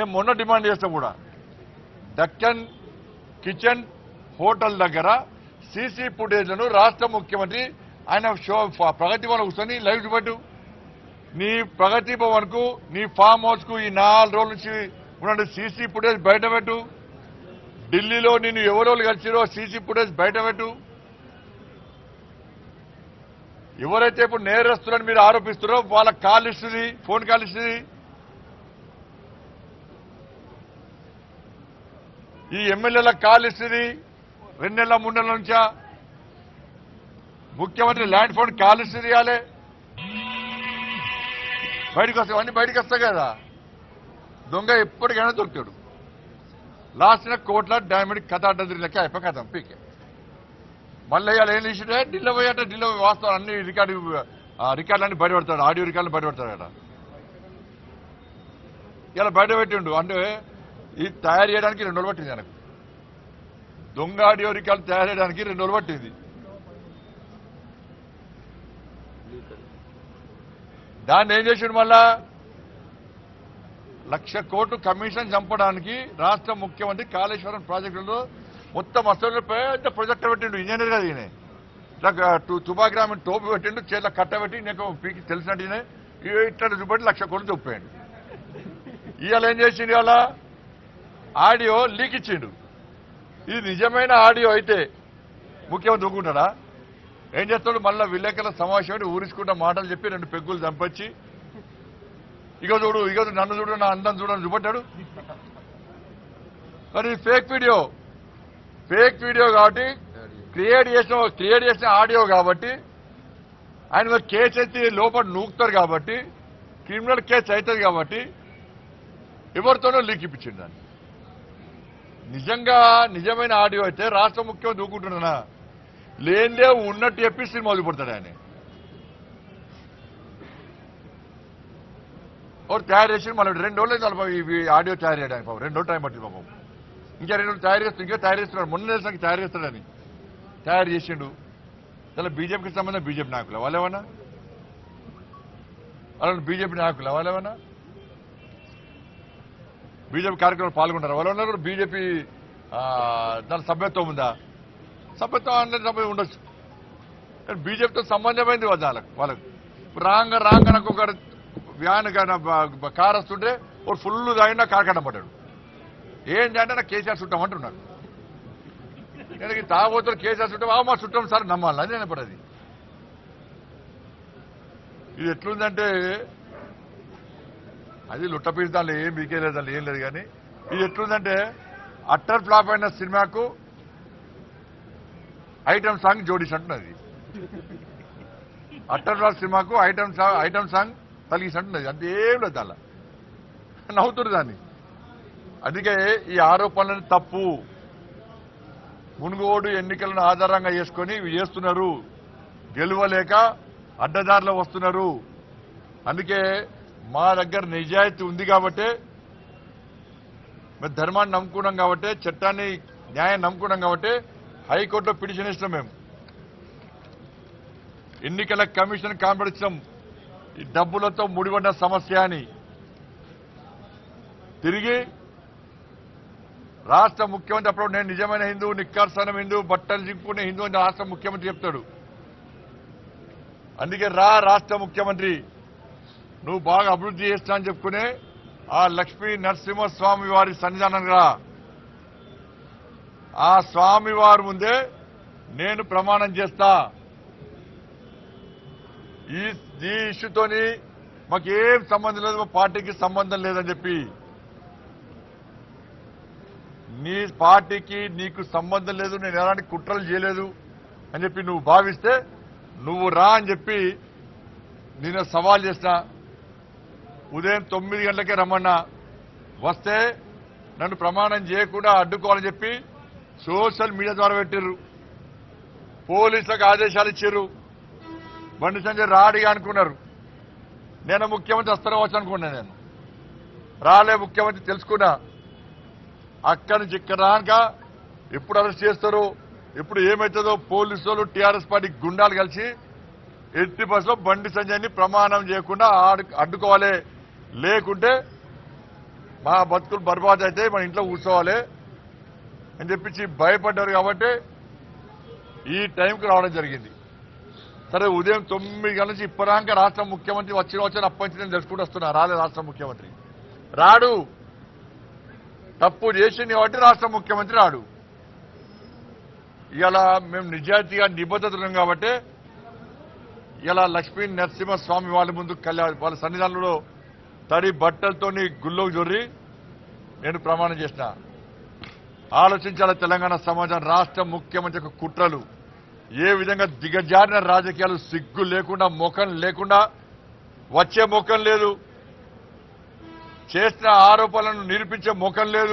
మొన్న డిమాండ్ చేస్తా కూడా దక్కన్ కిచెన్ హోటల్ దగ్గర సీసీ ఫుటేజ్లను రాష్ట్ర ముఖ్యమంత్రి ఆయన షో ప్రగతి భవన్ కూర్చొని లైవ్ చూపెట్టు నీ ప్రగతి భవన్ కు నీ ఫామ్ హౌస్ కు ఈ నాలుగు రోజుల నుంచి ఉన్న సీసీ ఫుటేజ్ బయట పెట్టు ఢిల్లీలో నిన్ను ఎవరెవరు కలిసిరో సీసీ ఫుటేజ్ బయట పెట్టు ఎవరైతే ఇప్పుడు నేరస్తులని మీరు ఆరోపిస్తారో వాళ్ళ కాల్ ఇస్తుంది ఫోన్ కాల్ ఇస్తుంది ఈ ఎమ్మెల్యేల కాల్ ఇస్తుంది రెండు నెలల మూడు నెలల నుంచా ముఖ్యమంత్రి ల్యాండ్ ఫోన్ కాల్ ఇస్తుంది ఇవ్వాలి బయటకు వస్తాయి అన్ని బయటకు వస్తాయి కదా దొంగ ఎప్పటికైనా దొరుకుతాడు లాస్ట్ కోట్ల డైమండ్ కథ అడ్డదిరి లెక్క అయిపోయి కథం పీకే మళ్ళీ ఇవాళ ఏం చేసిండే ఢిల్లీ పోయాట ఢిల్లీ వాస్తవం అన్ని రికార్డు రికార్డులన్నీ బయట పెడతాడు ఆడియో రికార్డులు బయట పెడతాడట ఇలా బయట పెట్టిండు అంటే ఇది తయారు చేయడానికి రెండు రోజులు పట్టింది ఆయనకు దొంగ ఆడియో రికార్డు తయారు చేయడానికి రెండు రోజులు పట్టింది దాన్ని ఏం చేసిండు మళ్ళా లక్ష కోట్లు కమిషన్ చంపడానికి రాష్ట్ర ముఖ్యమంత్రి కాళేశ్వరం ప్రాజెక్టులో మొత్తం అసలు పెద్ద ప్రొజెక్టర్ పెట్టిండు ఇంజనీర్ కదా ఈయన ఇట్లా టు- తుపాగ్రామం టోపి పెట్టిండు చేతిలో కట్టబెట్టి నీకు పీకి తెలిసినట్టు ఈయన ఇగో ఇట్లా చూపెట్టి లక్ష కోట్లు చూపాడు ఇవాళ ఏం చేసిండు ఇవాళ ఆడియో లీక్ ఇచ్చిండు ఇది నిజమైన ఆడియో అయితే ముఖ్యమంత్రి ఊరుకుంటాడా ఏం చేస్తాడు మళ్ళా విలేకరుల సమావేశం పెట్టి ఊరించుకుంటా మాటలు చెప్పి రెండు పెగ్గులు చంపొచ్చి ఇగో చూడు ఇగో నన్ను చూడు నా అందం చూడు అని చూపెట్టాడు మరి ఫేక్ వీడియో ఫేక్ వీడియో కాబట్టి క్రియేట్ చేసిన క్రియేట్ చేసిన ఆడియో కాబట్టి ఆయన మీద కేసు ఎత్తి లోపల నూకుతారు కాబట్టి క్రిమినల్ కేసు అవుతుంది కాబట్టి ఎవరితోనో లీక్ ఇప్పించింది దాన్ని నిజంగా నిజమైన ఆడియో అయితే రాష్ట్ర ముఖ్యమంత్రి దూకుంటున్నానా లేనిదే ఉన్నట్టు చెప్పి సినిమా వదిలిపెడతాడు ఆయన ఒకటి తయారు చేసి మళ్ళీ రెండు రోజులు అయింది పాపం ఇవి ఆడియో తయారు చేయడానికి పాపం రెండు రోజులు టైం పట్టింది పాపం ఇంకా రెండు రోజులు తయారు చేస్తూ ఇంకా తయారు చేస్తున్నాడు మొన్న తెలిసిన తయారు చేస్తాడని తయారు చేసిండు అసలు బీజేపీకి సంబంధం బీజేపీ నాయకులు వాళ్ళేమన్నా వాళ్ళని బీజేపీ నాయకులు వాళ్ళేమన్నా బీజేపీ కార్యక్రమంలో పాల్గొంటారు వాళ్ళు ఉన్నారు బీజేపీ దాని సభ్యత్వం ఉందా సభ్యత్వం అనేది సభ్యం ఉండొచ్చు కానీ బీజేపీతో సంబంధమైంది వాళ్ళ వాళ్ళకు వాళ్ళకు ఇప్పుడు రాంగ రాంగ నాకు ఒక వ్యాన్ కానీ కార్ వస్తుంటే ఒక ఫుల్ తాగినా కార్ కట్ట పడ్డాడు ఏం అంటే నాకు కేసీఆర్ చుట్టాం అంటున్నాడు నేను తాగబోతున్న కేసీఆర్ చుట్టాం ఆ మా చుట్టాం సార్ నమ్మాలి అది నేను పడది ఇది ఎట్లుందంటే అది లుట్టపీడి దానిలో ఏం బీకేలేదు దానిలో ఏం లేదు కానీ ఇది ఎట్లుందంటే అట్టర్ ఫ్లాప్ అయిన సినిమాకు ఐటమ్ సాంగ్ జోడించినట్టున్నది అట్టర్ ఫ్లాప్ సినిమాకు ఐటమ్ సాంగ్ ఐటమ్ సాంగ్ తలిగిసినట్టున్నది అంతే ఏం లేదు దానిలో నవ్వుతున్నారు దాన్ని అందుకే ఈ ఆరోపణలను తప్పు మునుగోడు ఎన్నికలను ఆధారంగా చేసుకొని ఇవి చేస్తున్నారు గెలవలేక అడ్డదారిలో వస్తున్నారు అందుకే మా దగ్గర నిజాయితీ ఉంది కాబట్టి మేము ధర్మాన్ని నమ్ముకున్నాం కాబట్టి చట్టాన్ని న్యాయం నమ్ముకున్నాం కాబట్టి హైకోర్టులో పిటిషన్ ఇస్తాం మేము ఎన్నికల కమిషన్ కాంపిటిస్తాం ఈ డబ్బులతో ముడిపడిన సమస్య అని తిరిగి రాష్ట్ర ముఖ్యమంత్రి అప్పుడు నేను నిజమైన హిందూ నిక్కార్సనం హిందూ బట్టలు చింపుకునే హిందూ అని రాష్ట్ర ముఖ్యమంత్రి చెప్తాడు అందుకే రా రాష్ట్ర ముఖ్యమంత్రి నువ్వు బాగా అభివృద్ధి చేస్తా అని చెప్పుకునే ఆ లక్ష్మీ నరసింహస్వామి వారి సన్నిధానంగా ఆ స్వామి వారి ముందే నేను ప్రమాణం చేస్తా ఈ ఈ ఇష్యూతోని మాకేం సంబంధం లేదు మా పార్టీకి సంబంధం లేదని చెప్పి నీ పార్టీకి నీకు సంబంధం లేదు నేను ఎలాంటి కుట్రలు చేయలేదు అని చెప్పి నువ్వు భావిస్తే నువ్వు రా అని చెప్పి నేను సవాల్ చేసిన ఉదయం తొమ్మిది గంటలకే రమ్మన్నా వస్తే నన్ను ప్రమాణం చేయకుండా అడ్డుకోవాలని చెప్పి సోషల్ మీడియా ద్వారా పెట్టిర్రు పోలీసులకు ఆదేశాలు ఇచ్చారు బండి సంజయ్ రాడిగా అనుకున్నారు నేను ముఖ్యమంత్రి వస్తారో వచ్చి అనుకున్నా నేను రాలే ముఖ్యమంత్రి తెలుసుకున్నా అక్కడి నుంచి ఇక్కడ రాక ఎప్పుడు అరెస్ట్ చేస్తారో ఎప్పుడు ఏమవుతుందో పోలీసులు టీఆర్ఎస్ పార్టీ గుండాలు కలిసి ఎట్టి బస్సులో బండి సంజయ్ని ప్రమాణం చేయకుండా ఆడు- అడ్డుకోవాలి లేకుంటే మా బతుకులు బర్బాద్ అయితే మన ఇంట్లో కూర్చోవాలి అని చెప్పించి భయపడ్డారు కాబట్టి ఈ టైంకి రావడం జరిగింది సరే ఉదయం తొమ్మిది గంటల నుంచి ఇప్పటిదాకా రాష్ట్ర ముఖ్యమంత్రి వచ్చిన వచ్చిన అప్పటి నేను తెలుసుకుంటూ వస్తున్నా రాలే రాష్ట్ర ముఖ్యమంత్రి రాడు తప్పు చేసింది కాబట్టి రాష్ట్ర ముఖ్యమంత్రి రాడు ఇలా మేము నిజాయితీగా నిబద్ధత ఉన్నాం కాబట్టి ఇలా లక్ష్మీ నరసింహస్వామి వాళ్ళ ముందు కళ్యాణ వాళ్ళ సన్నిధానంలో తడి బట్టలతోని గుల్లోకి జొర్రి నేను ప్రమాణం చేసిన ఆలోచించాల తెలంగాణ సమాజం రాష్ట్ర ముఖ్యమంత్రి యొక్క కుట్రలు ఏ విధంగా దిగజారిన రాజకీయాలు సిగ్గు లేకుండా ముఖం లేకుండా వచ్చే ముఖం లేదు చేసిన ఆరోపణలను నిరూపించే ముఖం లేదు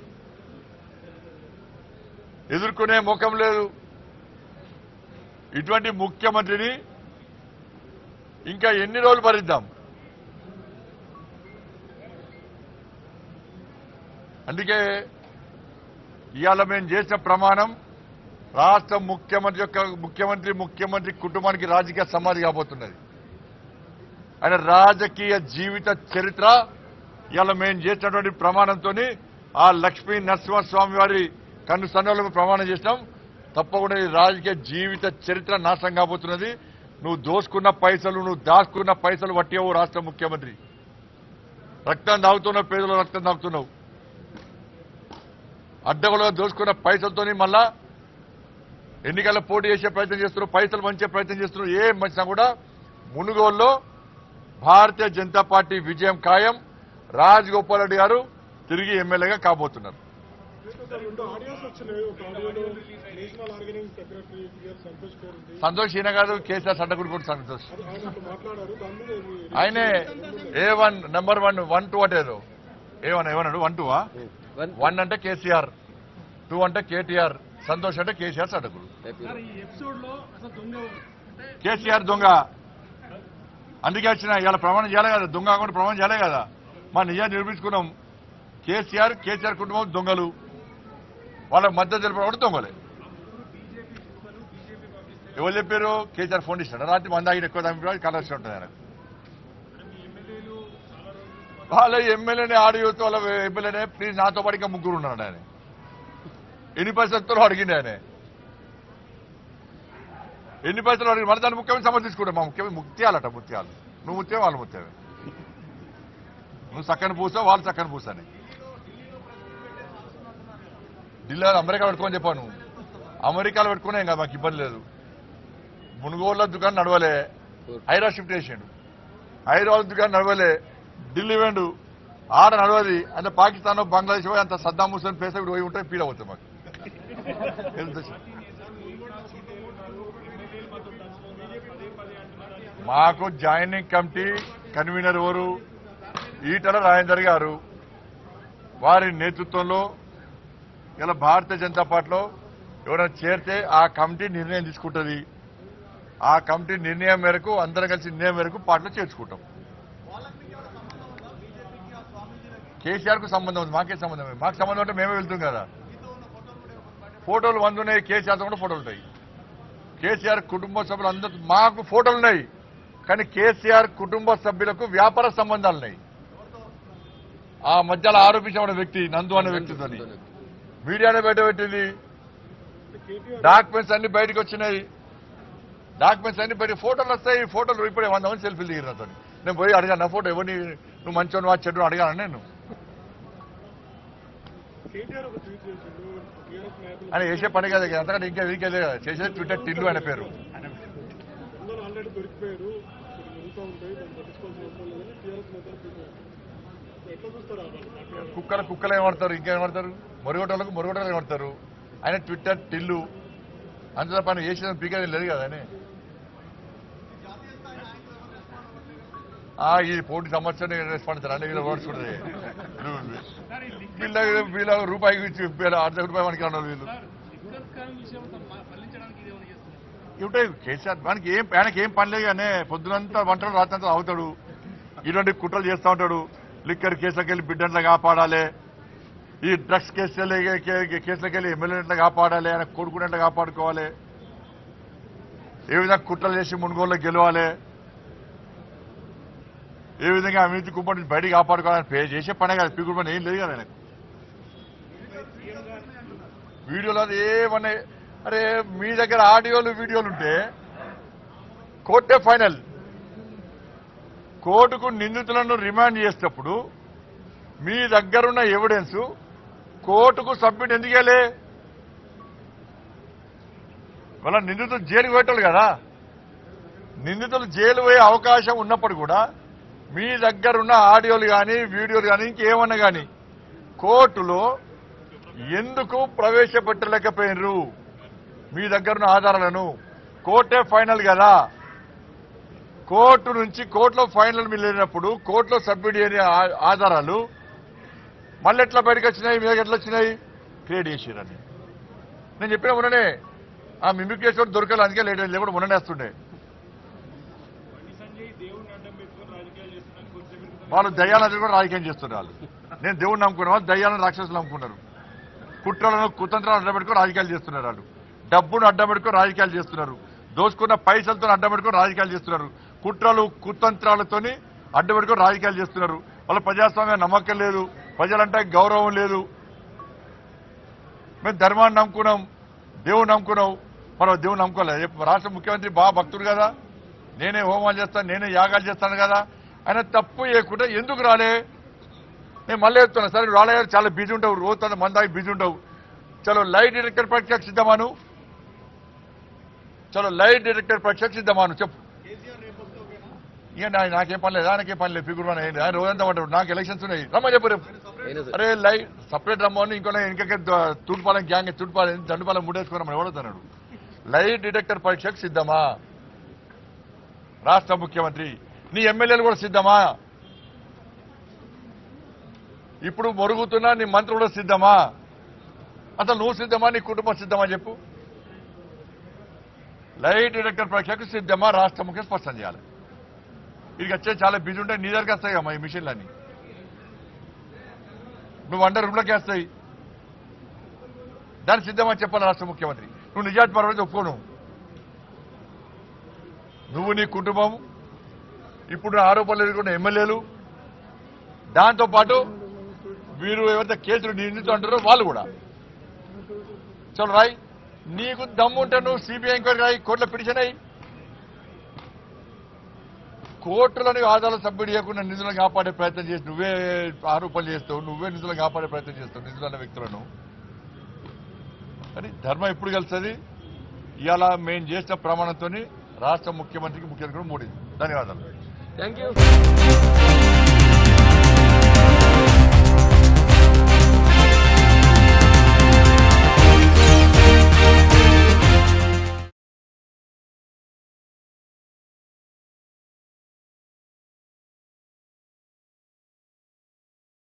ఎదుర్కొనే ముఖం లేదు ఇటువంటి ముఖ్యమంత్రిని ఇంకా ఎన్ని రోజులు భరిద్దాం అందుకే ఇవాళ మేము చేసిన ప్రమాణం రాష్ట్ర ముఖ్యమంత్రి యొక్క ముఖ్యమంత్రి ముఖ్యమంత్రి కుటుంబానికి రాజకీయ సమాధి కాబోతున్నది ఆయన రాజకీయ జీవిత చరిత్ర ఇవాళ మేము చేసినటువంటి ప్రమాణంతో ఆ లక్ష్మీ నరసింహస్వామి వారి కన్ను సన్నులకు ప్రమాణం చేసినాం తప్పకుండా ఈ రాజకీయ జీవిత చరిత్ర నాశనం కాబోతున్నది నువ్వు దోసుకున్న పైసలు నువ్వు దాచుకున్న పైసలు పట్టేవు రాష్ట్ర ముఖ్యమంత్రి రక్తం తాగుతున్నావు పేదలు రక్తం తాగుతున్నావు అడ్డగోలుగా దోసుకున్న పైసలతోని మళ్ళా ఎన్నికల్లో పోటీ చేసే ప్రయత్నం చేస్తున్నారు పైసలు పంచే ప్రయత్నం చేస్తున్నారు ఏం మంచినా కూడా మునుగోల్లో భారతీయ జనతా పార్టీ విజయం ఖాయం రాజగోపాల్ రెడ్డి గారు తిరిగి ఎమ్మెల్యేగా కాబోతున్నారు సార్ రెండు ఆడియోస్ వచ్చినాయి ఒక ఆడియోలో national organising secretary PR Santosh garu ఉంది సంతోష్ ఈయన గారు కేసీఆర్ సడ్డగుడి కూడా సంతోష్ అది ఆయన అట్లా మాట్లాడారు దాని మీద మీ- ఆయనే A one number one one two అంటే ఏదో ఏ వన్ ఏమన్నాడు వన్ టూవా వన్ అంటే కేసీఆర్ టూ అంటే కేటీఆర్ సంతోష్ అంటే కేసీఆర్ సడ్డగుడు సార్ ఈ ఎపిసోడ్ లో అసలు దొంగ అంటే కేసీఆర్ దొంగ అందుకే వచ్చిన ఇవాళ ప్రమాణం చేయాలి కదా దొంగ కాకుండా ప్రమాణం చేయాలి కదా మా నిజాన్ని నిరూపించుకున్నాం కేసీఆర్ కేసీఆర్ కుటుంబం దొంగలు వాళ్ళ మద్దతు తెలిపిన కూడా దొంగలే ఎవరు చెప్పారు కేసీఆర్ ఫోన్ ఇస్తాడు రాత్రి మంది ఆగిన ఎక్కువ దాని కలర్స్ ఉంటుంది ఆయనకు వాళ్ళ ఎమ్మెల్యేనే ఆడియోతో వాళ్ళ ఎమ్మెల్యేనే ప్లీజ్ నాతో పాటు ఇంకా ముగ్గురు ఉన్నాడు ఆయన ఎన్ని పైసలతో అడిగింది ఆయన ఎన్ని పైసలు అడిగి మన దాన్ని ముఖ్యమైన సమర్థించుకుంటాం మా ముఖ్యమైన ముత్యాలట ముత్యాలు నువ్వు ముత్యం వాళ్ళు ముత్యమే నువ్వు చక్కని పూసావు వాళ్ళు చక్కని పూసని ఢిల్లీలో అమెరికా పెట్టుకోని చెప్పాను నువ్వు అమెరికాలో పెట్టుకునే ఇంకా మాకు ఇబ్బంది లేదు మునుగోళ్ళ దుకాణం నడవలే హైదరాబాద్ షిఫ్ట్ చేసిండు హైదరాబాద్ దుకాణం నడవలే ఢిల్లీ వెండు ఆడ నడవది అంటే పాకిస్తాన్ బంగ్లాదేశ్ పోయి అంత సద్దాం హుసేన్ ప్లేస్ అక్కడ పోయి ఉంటే పీడ అవుతుంది మాకు తెలుసు మాకు జాయినింగ్ కమిటీ కన్వీనర్ ఎవరు ఈటల రాజేందర్ గారు వారి నేతృత్వంలో ఇలా భారతీయ జనతా పార్టీలో ఎవరైనా చేరితే ఆ కమిటీ నిర్ణయం తీసుకుంటుంది ఆ కమిటీ నిర్ణయం మేరకు అందరం కలిసి నిర్ణయం మేరకు పార్టీలో చేర్చుకుంటాం కేసీఆర్ కు సంబంధం ఉంది మాకే సంబంధం లేదు. మాకు సంబంధం ఉంటే మేమే వెళ్తాం కదా ఫోటోలు వంద ఉన్నాయి కేసీఆర్తో కూడా ఫోటోలు ఉంటాయి కేసీఆర్ కుటుంబ సభ్యులు అందరూ మాకు ఫోటోలు ఉన్నాయి కానీ కేసీఆర్ కుటుంబ సభ్యులకు వ్యాపార సంబంధాలు ఉన్నాయి ఆ మధ్యలో ఆరోపించిన వ్యక్తి నందు అనే వ్యక్తితో మీడియానే బయట పెట్టింది కేటీఆర్ డాక్యుమెంట్స్ అన్ని బయటకు వచ్చినాయి డాక్యుమెంట్స్ అన్ని బయట ఫోటోలు వస్తాయి ఫోటోలు ఇప్పుడే వంద మంది సెల్ఫీలు దిగిన నాతో నేను పోయి అడిగాను నా ఫోటో ఎవరిని నువ్వు మంచోని వా చెడు అడిగాను నేను కేటీఆర్ ఒక ట్వీట్ చేసిండు టీఆర్ఎస్ నాయకులు ఆయన చేసే పని కదా అంతకంటే ఇంకా వీకే చేసేది ట్విట్టర్ టిల్లు ఆయన పేరు అందరూ ఆల్రెడీ దొరికిపోయారు ఇక్కడ జరుగుతూ ఉంటాయి దాన్ని పట్టించుకోవాల్సిన అవసరం లేదని టీఆర్ఎస్ నేతలు ట్వీట్ చేశారు ఎట్లా చూస్తారు ఆ వాళ్ళు మాట్లాడారు కుక్కలు కుక్కలు ఏమడతారు ఇంకేమడతారు మొరగొట్టలకు మొరగొట్టలు ఏమడతారు ఆయన ట్విట్టర్ టిల్లు అంత పని చేసిన పీకేది లేదు కదా ఆయన ఆ, ఈ పోటీ సమస్యని రెస్పాన్స్ అన్ని వీళ్ళు ఓడుచుకుంటుంది వీళ్ళ వీళ్ళ రూపాయికి ఇచ్చి వీళ్ళ అర్ధ రూపాయి మనకి రాను వీళ్ళు ఇవిటే కేసీఆర్ మనకి ఏం ఆయనకి ఏం పని లేదు కానీ పొద్దునంతా వంటలు రాత్రంతా అవుతాడు ఇటువంటి కుట్రలు చేస్తూ ఉంటాడు లిక్కర్ కేసులకు వెళ్ళి బిడ్డట్లా కాపాడాలి ఈ డ్రగ్స్ కేసులు కేసులకు వెళ్ళి ఎమ్మెల్యేట్లా కాపాడాలి ఆయన కొడుకునేట్లా కాపాడుకోవాలి ఏ విధంగా కుట్రలు చేసి మునుగోలు గెలవాలి ఏ విధంగా అవినీతి కుప్పటి నుంచి బయటికి కాపాడుకోవాలని పే చేసే పనే కదా పీకుడు పని ఏం లేదు కదా ఆయనకు వీడియోలు అది ఏమన్నా అరే మీ దగ్గర ఆడియోలు వీడియోలు ఉంటే కోర్టే ఫైనల్ కోర్టుకు నిందితులను రిమాండ్ చేసేటప్పుడు మీ దగ్గరున్న ఎవిడెన్స్ కోర్టుకు సబ్మిట్ ఎందుకు చేయలే వాళ్ళ నిందితులు జైలుకు పెట్టాలి కదా నిందితులు జైలు పోయే అవకాశం ఉన్నప్పుడు కూడా మీ దగ్గరున్న ఆడియోలు కానీ వీడియోలు కానీ ఇంకేమన్నా కానీ కోర్టులో ఎందుకు ప్రవేశపెట్టలేకపోయినరు మీ దగ్గరున్న ఆధారాలను కోర్టే ఫైనల్ కదా కోర్టు నుంచి కోర్టులో ఫైనల్ మీరు లేనప్పుడు కోర్టులో సబ్మిట్ చేయని ఆ- ఆధారాలు మళ్ళీ ఎట్లా బయటకు వచ్చినాయి మీద ఎట్లా వచ్చినాయి క్రియేట్ చేసిరని నేను చెప్పిన మొన్ననే ఆ మిమిక్ చేసేవాడు దొరకాలి అందుకే లేట్ అయింది లేకుండా మొన్ననేస్తుండే బండి సంజయ్ దేవుడిని అడ్డం పెట్టుకొని రాజకీయాలు చేస్తున్నారు కొద్దిసేపు క్రితం వాళ్ళు దయ్యాలను కూడా రాజకీయం చేస్తున్నారు వాళ్ళు నేను దేవుడిని నమ్ముకున్న వాళ్ళు దయ్యాలను రాక్షసులు నమ్ముకున్నారు కుట్రలను కుతంత్రాలను అడ్డబెట్టుకుని రాజకీయాలు చేస్తున్నారు వాళ్ళు డబ్బును అడ్డబెట్టుకుని రాజకీయాలు చేస్తున్నారు దోచుకున్న పైసలతో అడ్డబెట్టుకుని రాజకీయాలు చేస్తున్నారు కుట్రలు కుతంత్రాలతోని అడ్డబెట్టుకుని రాజకీయాలు చేస్తున్నారు వాళ్ళ ప్రజాస్వామ్య నమ్మకం లేదు ప్రజలంటే గౌరవం లేదు మేము ధర్మాన్ని నమ్ముకున్నాం దేవుని నమ్ముకున్నాం మనం దేవుని నమ్ముకోలేదు చెప్పు, రాష్ట్ర ముఖ్యమంత్రి బాగా భక్తుడు కదా నేనే హోమాలు చేస్తాను నేనే యాగాలు చేస్తాను కదా ఆయన తప్పు చేయకుండా ఎందుకు రాలే నేను మళ్ళీ చెప్తున్నా సరే రాలయ్యారు చాలా బిజీ ఉంటావు రోజు మందాకి బిజీ ఉంటావు చలో లైట్ డిటెక్టర్ పరీక్షకు సిద్ధమాను చలో లైట్ డిటెక్టర్ పరీక్షకు సిద్ధమాను చెప్పు ఇక నా- నాకేం పని లేదు ఆయనకేం పని లేదు ఫిగురు ఆయన ఆయన రోజంతా ఉంటాడు నాకు ఎలక్షన్స్ ఉన్నాయి రమ్మ చెప్పు రేపు అరే లైట్ సపరేట్ రమ్మని ఇంకో ఇంకొక తూర్పాలెం గ్యాంగ్ తూర్పాలెం దండుపాలెం ముడేసుకుని మనం ఎవడతాడు లైట్ డిటెక్టర్ పరీక్షకు సిద్ధమా రాష్ట్ర ముఖ్యమంత్రి నీ ఎమ్మెల్యేలు కూడా సిద్ధమా ఇప్పుడు మొరుగుతున్నా నీ మంత్రులు కూడా సిద్ధమా అసలు నువ్వు సిద్ధమా నీ కుటుంబం సిద్ధమా చెప్పు లైట్ డిటెక్టర్ పరీక్షకు సిద్ధమా రాష్ట్ర ముఖ్యం స్పష్టం చేయాలి ఇది వచ్చే చాలా బిజీ ఉంటే నీ దగ్గరికి వస్తాయి అమ్మా ఈ మిషన్లన్నీ నువ్వు అండర్ రూమ్లోకి వస్తాయి దానికి సిద్ధమని చెప్పాలి రాష్ట్ర ముఖ్యమంత్రి నువ్వు నిజాతి పరమైతే ఒప్పుకోను నువ్వు నీ కుటుంబం ఇప్పుడు నా ఆరోపణలు ఎదుర్కొన్న ఎమ్మెల్యేలు దాంతో పాటు వీరు ఎవరైతే కేసులు నిందితూ అంటారో వాళ్ళు కూడా చలో రాయ్ నీకు దమ్ము ఉంటే నువ్వు సిబిఐ ఎంక్వైరీ రాయి కోర్టులో పిటిషన్ అయ్యి కోర్టులను ఆధారాలు సబ్మిట్ చేయకుండా నిధులను కాపాడే ప్రయత్నం చేసి నువ్వే ఆరోపణలు చేస్తావు నువ్వే నిధులను కాపాడే ప్రయత్నం చేస్తావు నిధులన్న వ్యక్తులను కానీ ధర్మం ఎప్పుడు కలుస్తుంది ఇవాళ మేము చేసిన ప్రమాణంతో రాష్ట్ర ముఖ్యమంత్రికి ముఖ్యమంత్రి మోడీ ధన్యవాదాలు థ్యాంక్ యూ